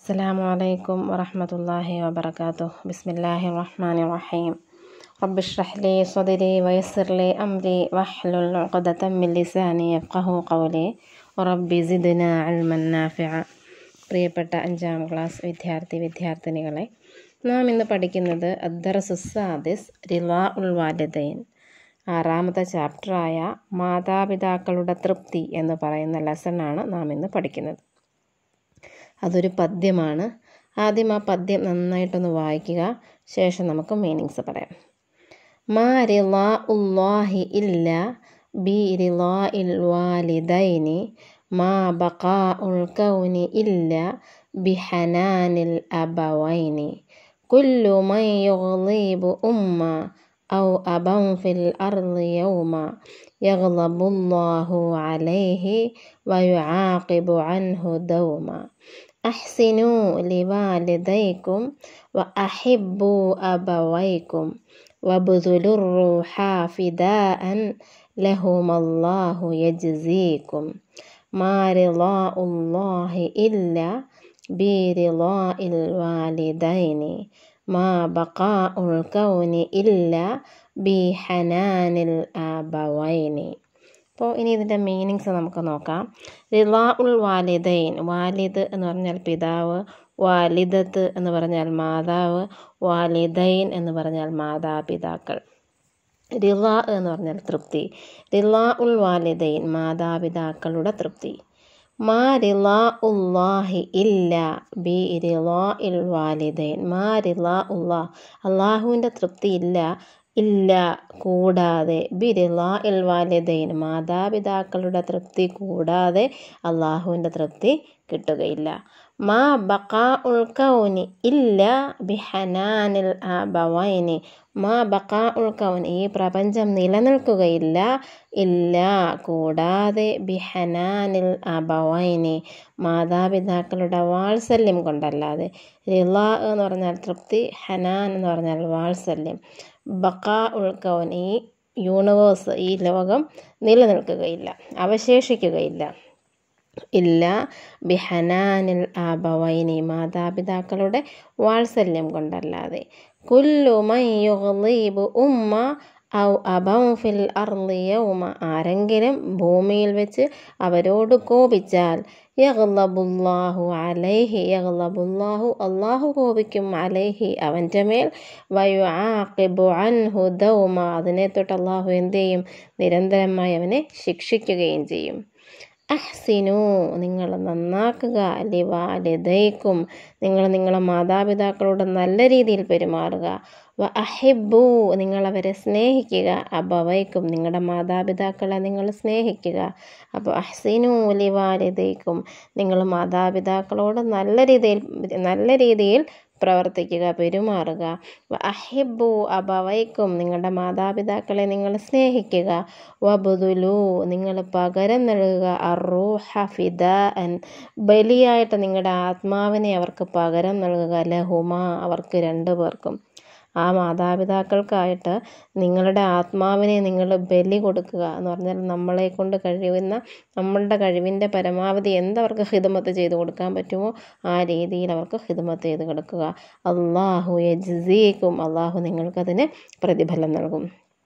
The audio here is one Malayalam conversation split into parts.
السلام عليكم ورحمة الله وبركاته بسم الله الرحمن الرحيم رب اشرح لي صدري ويسر لي أمري واحلل عقدة من لساني يفقه قولي وربي زدنا علما نافعا പ്രിയപ്പെട്ട അഞ്ചാം ക്ലാസ് വിദ്യാർത്ഥി വിദ്യാർത്ഥിനികളെ നാം ഇന്ന് പഠിക്കുന്നത് അദ്ദറസുസാദിസ് റിലാ ഉൽ വാലിദൈൻ ആറാമത്തെ ചാപ്റ്ററായ മാതാപിതാക്കളുടെ തൃപ്തി എന്ന് പറയുന്ന ലെസണാണ് നാം ഇന്ന് പഠിക്കുന്നത് അതൊരു പദ്യമാണ് ആദ്യം ആ പദ്യം നന്നായിട്ടൊന്ന് വായിക്കുക ശേഷം നമുക്ക് മീനിങ്സ് പറയാം മാ റിലാ ഉല്ലാഹി ഇല്ല ബി റിലാ ഇൽ വാലിദൈനി മാ ബഖാ ഉൽ കൗനി ഇല്ല ബിഹനാനിൽ അബവൈനി കുല്ലു മൻ യുഗ്ലീബു ഉമ്മ أو أبا في الأرض يوما يغضب الله عليه ويعاقب عنه دوما أحسنوا لوالديكم وأحبوا أبويكم وابذلوا الروح فداء لهما الله يجزيكم ما رضاء الله إلا برضاء الوالدين ما بقاء الكون إلا بحنان الآبوين അപ്പോൾ ഇനി ഇതിൻ്റെ മീനിങ്സ് നമുക്ക് നോക്കാം റിലാ ഉൽ വാലിദൈൻ വാലിദ് എന്ന് പറഞ്ഞാൽ പിതാവ് വാലിദത്ത് എന്ന് പറഞ്ഞാൽ മാതാവ് വാലിദൈൻ എന്ന് പറഞ്ഞാൽ മാതാപിതാക്കൾ റിള എന്ന് പറഞ്ഞാൽ തൃപ്തി റിള ഉൽ വാലിദൈൻ മാതാപിതാക്കളുടെ തൃപ്തി മാ റിള ഉല്ലാഹി ഇല്ല ബി റിള ഇൽ വാലിദൈൻ മാ റിള ഉല്ലാ അള്ളാഹുവിൻ്റെ തൃപ്തി ഇല്ല ഇല്ല കൂടാതെ ബി റിള ഇൽ വാലിദൈൻ മാതാപിതാക്കളുടെ തൃപ്തി കൂടാതെ അള്ളാഹുവിൻ്റെ തൃപ്തി കിട്ടുകയില്ല മാ ബക്കാ ഉൾക്കൗനി ഇല്ല ബിഹനാനിൽ ആബവൈനി മാ ബക്കാ ഉൾക്കൗൻ ഈ പ്രപഞ്ചം നിലനിൽക്കുകയില്ല ഇല്ല കൂടാതെ ബിഹനാനിൽ ആബവൈനി മാതാപിതാക്കളുടെ വാത്സല്യം കൊണ്ടല്ലാതെ റിള എന്ന് പറഞ്ഞാൽ തൃപ്തി ഹനാൻ എന്ന് പറഞ്ഞാൽ വാത്സല്യം ബക്കാ ഉൾക്കൗൻ ഈ യൂണിവേഴ്സ് ഈ ലോകം നിലനിൽക്കുകയില്ല അവശേഷിക്കുകയില്ല ഇല്ല ബിഹനാനിൽ ആബവൈനി മാതാപിതാക്കളുടെ വാത്സല്യം കൊണ്ടല്ലാതെ കുല്ലു മയ്യുഗ്ലീബു ഉമ്മ ഔ അബം ഫിൽ അർലിയൗമ ആരെങ്കിലും ഭൂമിയിൽ വെച്ച് അവരോട് കോപിച്ചാൽ യഗ്ലബുല്ലാഹു അലൈഹി യഗ്ലബുല്ലാഹു അള്ളാഹു കോപിക്കും അലൈഹി അവൻ്റെ മേൽ വയു ആഖിബു അൻഹു ദൗമ അതിനെ തൊട്ട് അള്ളാഹു എന്ത് ചെയ്യും നിരന്തരമായി അവനെ ശിക്ഷിക്കുകയും ചെയ്യും അഹ്സിനു നിങ്ങൾ നന്നാക്കുക ലിവാലിദൈക്കും നിങ്ങൾ നിങ്ങളെ മാതാപിതാക്കളോട് നല്ല രീതിയിൽ പെരുമാറുക വ അഹിബു നിങ്ങളവരെ സ്നേഹിക്കുക അബവൈക്കും നിങ്ങളുടെ മാതാപിതാക്കളെ നിങ്ങൾ സ്നേഹിക്കുക അപ്പോൾ അഹ്സിനു ലിവാലിദൈക്കും നിങ്ങൾ മാതാപിതാക്കളോട് നല്ല രീതിയിൽ നല്ല രീതിയിൽ പ്രവർത്തിക്കുക പെരുമാറുക അഹിബു അബവൈക്കും നിങ്ങളുടെ മാതാപിതാക്കളെ നിങ്ങൾ സ്നേഹിക്കുക വബുദുലു നിങ്ങൾ പകരം നൽകുക അറൂഹ ഫിദ അൻ ബലിയായിട്ട് നിങ്ങളുടെ ആത്മാവിനെ അവർക്ക് പകരം നൽകുക ലഹുമ അവർക്ക് രണ്ടു പേർക്കും ആ മാതാപിതാക്കൾക്കായിട്ട് നിങ്ങളുടെ ആത്മാവിനെ നിങ്ങൾ ബലി കൊടുക്കുക എന്ന് പറഞ്ഞാൽ നമ്മളെ കൊണ്ട് കഴിയുന്ന നമ്മളുടെ കഴിവിൻ്റെ പരമാവധി എന്തവർക്ക് ഹിദമത്ത് ചെയ്ത് കൊടുക്കാൻ പറ്റുമോ ആ രീതിയിൽ അവർക്ക് ഹിദമത്ത് ചെയ്ത് കൊടുക്കുക അള്ളാഹു യജ്സീക്കും അള്ളാഹു നിങ്ങൾക്കതിന് പ്രതിഫലം നൽകും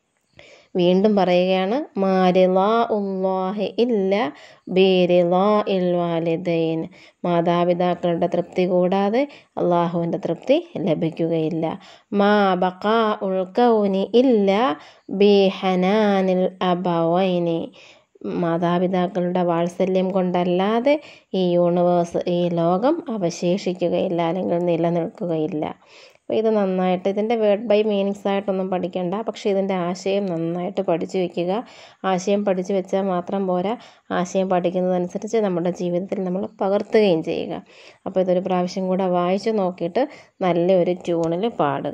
വീണ്ടും പറയുകയാണ് മാരിലാ ഉല്ലാഹി ഇല്ല ബീരിലാ ഇൽ വാലിദൈൻ മാതാപിതാക്കളുടെ തൃപ്തി കൂടാതെ അള്ളാഹുവിൻ്റെ തൃപ്തി ലഭിക്കുകയില്ല മാ ബക്കാ ഉൾക്കൗനി ഇല്ല ബി ഹനാനിൽ അബവൈനി മാതാപിതാക്കളുടെ വാത്സല്യം കൊണ്ടല്ലാതെ ഈ യൂണിവേഴ്സ് ഈ ലോകം അവശേഷിക്കുകയില്ല അല്ലെങ്കിൽ നിലനിൽക്കുകയില്ല അപ്പോൾ ഇത് നന്നായിട്ട് ഇതിൻ്റെ വേർഡ് ബൈ മീനിങ്സ് ആയിട്ടൊന്നും പഠിക്കണ്ട പക്ഷേ ഇതിൻ്റെ ആശയം നന്നായിട്ട് പഠിച്ചു വയ്ക്കുക ആശയം പഠിച്ചു വെച്ചാൽ മാത്രം പോരാ ആശയം പഠിക്കുന്നതനുസരിച്ച് നമ്മുടെ ജീവിതത്തിൽ നമ്മൾ പകർത്തുകയും ചെയ്യുക അപ്പോൾ ഇതൊരു പ്രാവശ്യം കൂടെ വായിച്ചു നോക്കിയിട്ട് നല്ലൊരു ട്യൂണിൽ പാടുക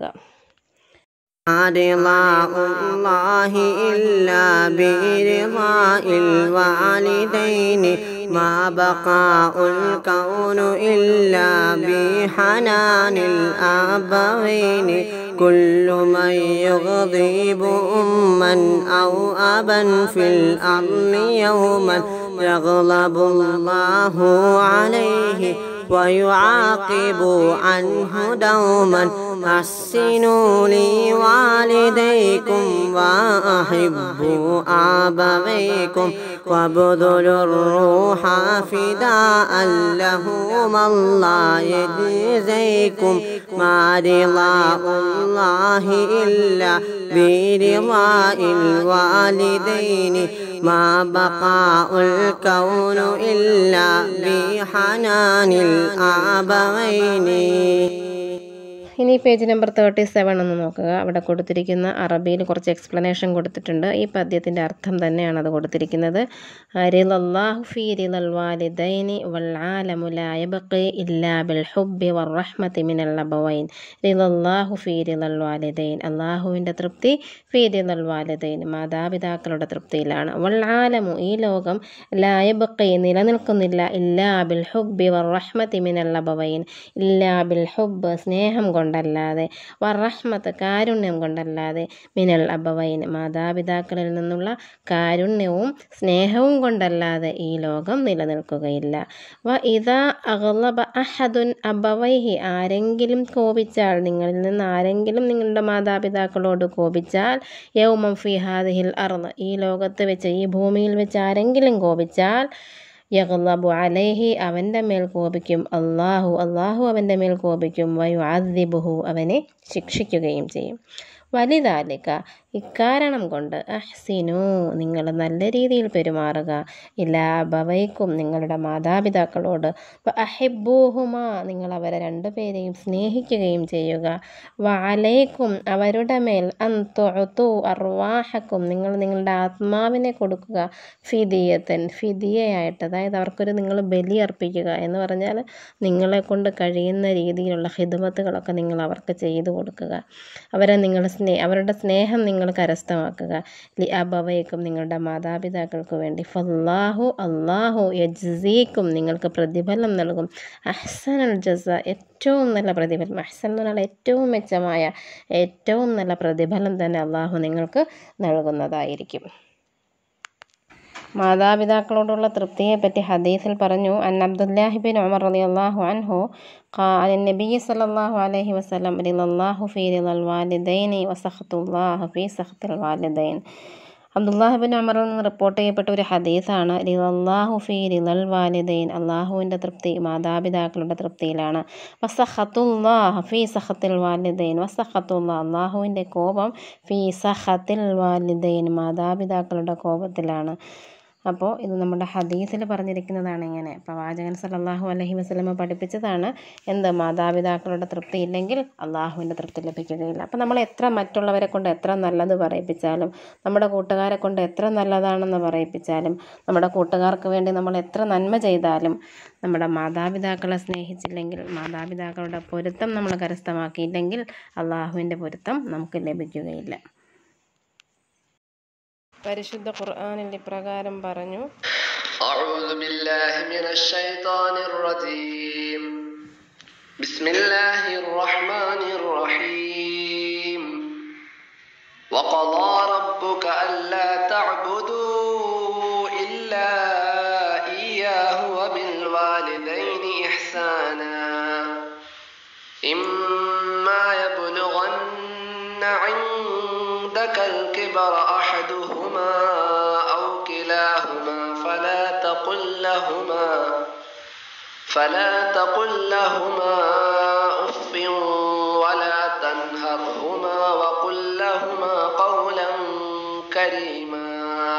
رضاء الله إلا برضاء الوالدين ما بقاء الكون إلا بحنان الآبوين كل من يغضب أما أو أبا في الأرض يوما يغضب الله عليه ويعاقب عنه دوما أحسنوا لوالديكم وأحبوا آبويكم وابذلوا الروح فداء لهم الله يجزيكم ما رضاء الله إلا برضاء الوالدين ما بقاء الكون إلا بحنان الآبوين ഇനി പേജ് നമ്പർ തേർട്ടി സെവൻ ഒന്ന് നോക്കുക അവിടെ കൊടുത്തിരിക്കുന്ന അറബിയിൽ കുറച്ച് എക്സ്പ്ലനേഷൻ കൊടുത്തിട്ടുണ്ട് ഈ പദ്യത്തിൻ്റെ അർത്ഥം തന്നെയാണ് അത് കൊടുത്തിരിക്കുന്നത് റിലല്ലാഹു ഫീ റിലൽ വാലിദൈനി വൽ ആലമു ലാ യബ്ഖി ഇല്ലാ ബിൽ ഹുബ്ബി വർ റഹ്മതി മിനൽ അബവൈൻ റിലല്ലാഹു ഫീ റിലൽ വാലിദൈൻ അള്ളാഹുവിൻ്റെ തൃപ്തി ഫീ റിലൽ വാലിദൈൻ മാതാപിതാക്കളുടെ തൃപ്തിയിലാണ് വൽ ആലമു ഈ ലോകം ലാ യബ്ഖി നിലനിൽക്കുന്നില്ല ഇല്ലാ ബിൽ ഹുബ്ബി വർ റഹ്മതി മിനൽ അബവൈൻ ഇല്ലാ ബിൽ ഹുബ്ബ് സ്നേഹം കൊണ്ടല്ലാതെ വറഹ്മത്ത് കാരുണ്യം കൊണ്ടല്ലാതെ മിനൽ അബവൈൻ മാതാപിതാക്കളിൽ നിന്നുള്ള കാരുണ്യവും സ്നേഹവും കൊണ്ടല്ലാതെ ഈ ലോകം നിലനിൽക്കുകയില്ല വ ഇതാ അഗ്ലബ അഹദുൻ അബവൈഹി ആരെങ്കിലും കോപിച്ചാൽ നിങ്ങളിൽ നിന്ന് ആരെങ്കിലും നിങ്ങളുടെ മാതാപിതാക്കളോട് കോപിച്ചാൽ യൗമം ഫി ഹാദിഹിൽ അർന്ന് ഈ ലോകത്ത് വെച്ച് ഈ ഭൂമിയിൽ വെച്ച് ആരെങ്കിലും കോപിച്ചാൽ യഗ്ലബു അലൈഹി അവൻ്റെ മേൽ കോപിക്കും അള്ളാഹു അള്ളാഹു അവൻ്റെ മേൽ കോപിക്കും വയു ആദിബുഹു അവനെ ശിക്ഷിക്കുകയും ചെയ്യും വലിതാലിക ഇക്കാരണം കൊണ്ട് അഹ്സിനു നിങ്ങൾ നല്ല രീതിയിൽ പെരുമാറുക ഇലാ ബവൈക്കും നിങ്ങളുടെ മാതാപിതാക്കളോട് വ അഹിബൂഹുമ നിങ്ങൾ അവരെ രണ്ടുപേരെയും സ്നേഹിക്കുകയും ചെയ്യുക വ അലൈക്കും അവരുടെ മേൽ അന്തൊഴുത്തു അർവാഹക്കും നിങ്ങൾ നിങ്ങളുടെ ആത്മാവിനെ കൊടുക്കുക ഫിദിയത്തൻ ഫിദിയയായിട്ട് അതായത് അവർക്കൊരു നിങ്ങൾ ബലി അർപ്പിക്കുക എന്ന് പറഞ്ഞാൽ നിങ്ങളെ കൊണ്ട് കഴിയുന്ന രീതിയിലുള്ള ഹിദമത്തുകളൊക്കെ നിങ്ങൾ അവർക്ക് ചെയ്തു കൊടുക്കുക അവരെ നിങ്ങൾ സ്നേ അവരുടെ സ്നേഹം നിങ്ങൾ കരസ്ഥമാക്കുക ലി അബവയ്ക്കും നിങ്ങളുടെ മാതാപിതാക്കൾക്ക് വേണ്ടി ഫല്ലാഹു അള്ളാഹു യജ്സീക്കും നിങ്ങൾക്ക് പ്രതിഫലം നൽകും അഹ്സനൽ ജസ ഏറ്റവും നല്ല പ്രതിഫലം അഹ്സൻ എന്ന് പറഞ്ഞാൽ ഏറ്റവും മെച്ചമായ ഏറ്റവും നല്ല പ്രതിഫലം തന്നെ അള്ളാഹു നിങ്ങൾക്ക് നൽകുന്നതായിരിക്കും മാതാപിതാക്കളോടുള്ള തൃപ്തിയെപ്പറ്റി ഹദീസിൽ പറഞ്ഞു അൻ അബ്ദുല്ലാഹിബിൻ ഉമർ റളിയല്ലാഹു അൻഹു قال النبي صلى الله عليه وسلم رضا الله في رضا الوالدين وسخط الله في سخط الوالدين അബ്ദുല്ലാഹിബിൻ ഉമറിൽ നിന്ന് റിപ്പോർട്ട് ചെയ്യപ്പെട്ട ഒരു ഹദീസാണ് റിലല്ലാഹു ഫി റിലൽ വാലിദൈൻ അള്ളാഹുവിൻ്റെ തൃപ്തി മാതാപിതാക്കളുടെ തൃപ്തിയിലാണ് വസഹത്തുല്ലാഹ് ഫി സഹത്തിൽ വാലിദൈൻ വസഹത്തുല്ലാ അള്ളാഹുവിൻ്റെ കോപം ഫി സഹത്തിൽ വാലിദൈൻ മാതാപിതാക്കളുടെ കോപത്തിലാണ് അപ്പോൾ ഇത് നമ്മുടെ ഹദീസിൽ പറഞ്ഞിരിക്കുന്നതാണ് ഇങ്ങനെ പ്രവാചകൻ സല്ലല്ലാഹു അലൈഹി വസല്ലമ പഠിപ്പിച്ചതാണ് എന്ത് മാതാപിതാക്കളുടെ തൃപ്തി ഇല്ലെങ്കിൽ അള്ളാഹുവിൻ്റെ തൃപ്തി ലഭിക്കുകയില്ല അപ്പോൾ നമ്മൾ എത്ര മറ്റുള്ളവരെ കൊണ്ട് എത്ര നല്ലത് പറയിപ്പിച്ചാലും നമ്മുടെ കൂട്ടുകാരെ കൊണ്ട് എത്ര നല്ലതാണെന്ന് പറയിപ്പിച്ചാലും നമ്മുടെ കൂട്ടുകാർക്ക് വേണ്ടി നമ്മൾ എത്ര നന്മ ചെയ്താലും നമ്മുടെ മാതാപിതാക്കളെ സ്നേഹിച്ചില്ലെങ്കിൽ മാതാപിതാക്കളുടെ പൊരുത്തം നമ്മൾ കരസ്ഥമാക്കിയില്ലെങ്കിൽ അള്ളാഹുവിൻ്റെ പൊരുത്തം നമുക്ക് ലഭിക്കുകയില്ല പരിശുദ്ധ ഖുർആനിൽ ഇപ്രകാരം പറഞ്ഞു أعوذ بالله من الشيطان الرجيم بسم الله الرحمن الرحيم وقضى ربك ألا تعبدوا إلا إياه وبالوالدين إحسانا إما يبلغن عندك الكبر أحدهما أو كلاهما فلا تقل لهما فلا تقل لهما أف ولا تنهرهما وقل لهما قولا كريما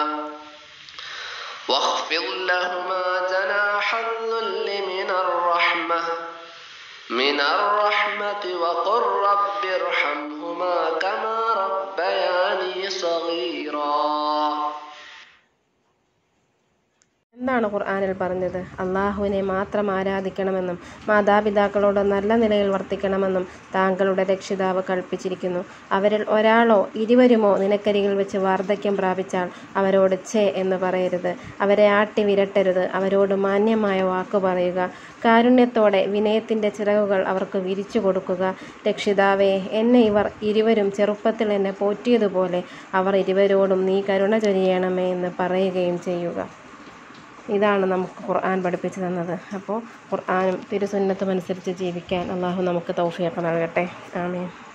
واخفض لهما جناح الذل من الرحمة من الرحمة وقل رب ارحمهما كما ربياني صغيرا എന്താണ് ഖുർആനിൽ പറഞ്ഞത് അള്ളാഹുവിനെ മാത്രം ആരാധിക്കണമെന്നും മാതാപിതാക്കളോട് നല്ല നിലയിൽ വർത്തിക്കണമെന്നും താങ്കളുടെ രക്ഷിതാവ് കൽപ്പിച്ചിരിക്കുന്നു അവരിൽ ഒരാളോ ഇരുവരുമോ നിനക്കരികിൽ വെച്ച് വാർദ്ധക്യം പ്രാപിച്ചാൽ അവരോട് ഛേ എന്ന് പറയരുത് അവരെ ആട്ടി വിരട്ടരുത് അവരോട് മാന്യമായ വാക്ക് പറയുക കാരുണ്യത്തോടെ വിനയത്തിൻ്റെ ചിറകുകൾ അവർക്ക് വിരിച്ചു കൊടുക്കുക രക്ഷിതാവേ എന്നെ ഇവർ ഇരുവരും ചെറുപ്പത്തിൽ എന്നെ പോറ്റിയതുപോലെ അവർ ഇരുവരോടും നീ കരുണ ചൊരിയണമേ എന്ന് പറയുകയും ചെയ്യുക ഇതാണ് നമുക്ക് ഖുർആൻ പഠിപ്പിച്ചു തന്നത് അപ്പോൾ ഖുർആനും തിരുസുന്നത്തും അനുസരിച്ച് ജീവിക്കാൻ അള്ളാഹു നമുക്ക് തൗഫീഖ് നൽകട്ടെ ആമീൻ